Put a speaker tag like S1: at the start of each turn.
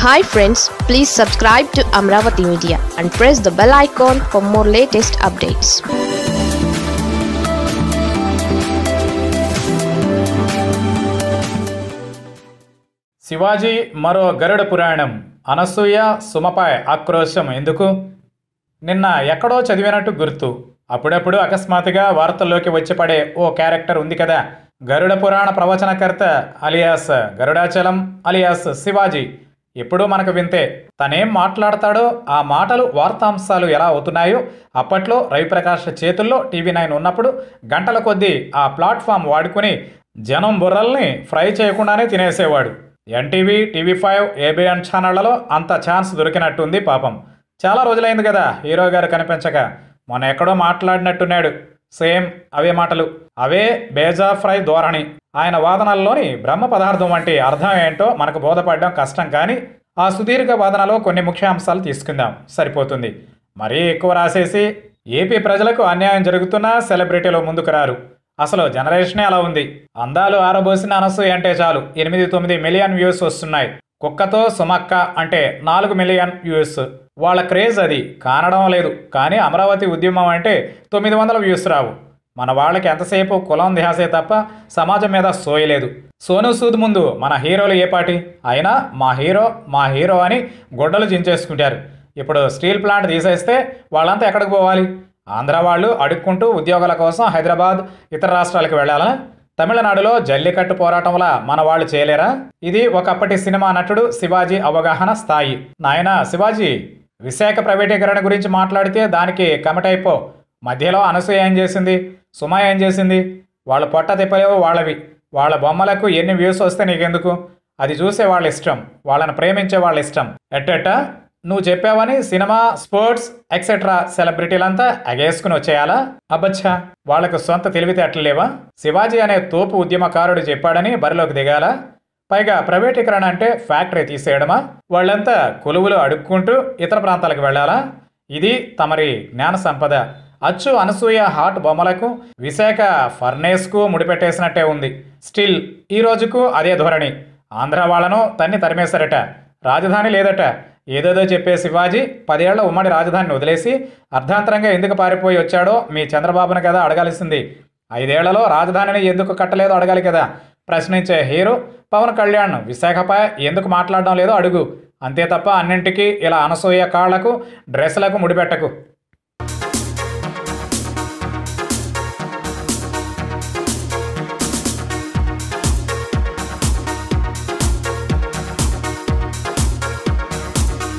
S1: hi friends please subscribe to Amaravati media and press the bell icon for more latest updates
S2: Shivaji మరో గరుడ పురాణం అనసూయ సుమపై ఆక్రోశం ఎందుకు నిన్న ఎక్కడో చదివినట్టు గుర్తు అప్పుడప్పుడు అకస్మాత్తుగా వార్తల్లోకి వచ్చి పడే ఓ క్యారెక్టర్ ఉంది కదా గరుడ పురాణ ప్రవచనకర్త అలియాస్ గరుడాచలం అలియాస్ శివాజీ ఎప్పుడూ మనకు వింతే తనేం మాట్లాడతాడో ఆ మాటలు వార్తాంశాలు ఎలా అవుతున్నాయో అప్పట్లో రవిప్రకాష్ చేతుల్లో టీవీ నైన్ ఉన్నప్పుడు గంటల కొద్దీ ఆ ప్లాట్ఫామ్ వాడుకుని జనం బుర్రల్ని ఫ్రై చేయకుండానే తినేసేవాడు ఎన్టీవీ టీవీ ఫైవ్ ఏబిఎన్ ఛానళ్లలో అంత ఛాన్స్ దొరికినట్టుంది పాపం చాలా రోజులైంది కదా హీరో గారు కనిపించక మొన్న ఎక్కడో మాట్లాడినట్టున్నాడు సేమ్ అవే మాటలు అవే బేజా ఫ్రై ధోరణి ఆయన వాదనల్లోని బ్రహ్మ పదార్థం వంటి అర్థం ఏంటో మనకు బోధపడడం కష్టం కానీ ఆ సుదీర్ఘ వాదనలో కొన్ని ముఖ్యాంశాలు తీసుకుందాం సరిపోతుంది మరీ ఎక్కువ రాసేసి ఏపీ ప్రజలకు అన్యాయం జరుగుతున్నా సెలబ్రిటీలో ముందుకు రారు అసలు జనరేషనే అలా ఉంది అందాలు ఆరబోసిన అనసూయ అంటే చాలు ఎనిమిది తొమ్మిది మిలియన్ వ్యూస్ వస్తున్నాయి కుక్కతో సుమక్క అంటే నాలుగు మిలియన్ వ్యూస్ వాళ్ళ క్రేజ్ అది కానడం లేదు కానీ అమరావతి ఉద్యమం అంటే తొమ్మిది వందల వ్యూస్ రావు మన వాళ్ళకి ఎంతసేపు కులం ధ్యాసే తప్ప సమాజం మీద సోయలేదు సోను సూద్ ముందు మన హీరోలు ఏ పాటి అయినా మా హీరో మా హీరో అని గొడ్డలు చించేసుకుంటారు ఇప్పుడు స్టీల్ ప్లాంట్ తీసేస్తే వాళ్ళంతా ఎక్కడికి పోవాలి ఆంధ్ర వాళ్ళు అడుక్కుంటూ ఉద్యోగాల కోసం హైదరాబాద్ ఇతర రాష్ట్రాలకు వెళ్ళాలా తమిళనాడులో జల్లికట్టు పోరాటంలా మన వాళ్ళు చేయలేరా ఇది ఒకప్పటి సినిమా నటుడు శివాజీ అవగాహన స్థాయి నాయన శివాజీ విశాఖ ప్రైవేటీకరణ గురించి మాట్లాడితే దానికి కమిట్ అయిపో మధ్యలో అనసూయ ఏం చేసింది సుమా ఏం చేసింది వాళ్ళ పొట్ట తిప్పలేవు వాళ్ళవి వాళ్ళ బొమ్మలకు ఎన్ని వ్యూస్ వస్తే నీకెందుకు అది చూసే వాళ్ళ ఇష్టం వాళ్ళని ప్రేమించే వాళ్ళ ఇష్టం ఎట్టెట్ట నువ్వు చెప్పావని సినిమా స్పోర్ట్స్ ఎక్సెట్రా సెలబ్రిటీలంతా ఎగేసుకుని వచ్చేయాలా అబ్బచ్చా వాళ్లకు సొంత తెలివితేటలు లేవా శివాజీ అనే తోపు ఉద్యమకారుడు చెప్పాడని బరిలోకి దిగాల పైగా ప్రైవేటీకరణ అంటే ఫ్యాక్టరీ తీసేయడమా వాళ్ళంతా కొలువులు అడుక్కుంటూ ఇతర ప్రాంతాలకు వెళ్ళాలా ఇది తమరి జ్ఞాన సంపద అచ్చు అనసూయ హాట్ బొమ్మలకు విశాఖ ఫర్నేస్కు ముడిపెట్టేసినట్టే ఉంది స్టిల్ ఈ రోజుకు అదే ధోరణి ఆంధ్ర వాళ్ళను తన్ని తరిమేశారట రాజధాని లేదట ఏదేదో చెప్పే శివాజీ పదేళ్ల ఉమ్మడి రాజధానిని వదిలేసి అర్ధాంతరంగా ఎందుకు పారిపోయి వచ్చాడో మీ చంద్రబాబును కదా అడగాల్సింది ఐదేళ్లలో రాజధానిని ఎందుకు కట్టలేదో అడగాలి కదా ప్రశ్నించే హీరో పవన్ కళ్యాణ్ విశాఖపై ఎందుకు మాట్లాడడం లేదో అడుగు అంతే తప్ప అన్నింటికీ ఇలా అనసూయ కాళ్లకు డ్రెస్సులకు ముడిపెట్టకు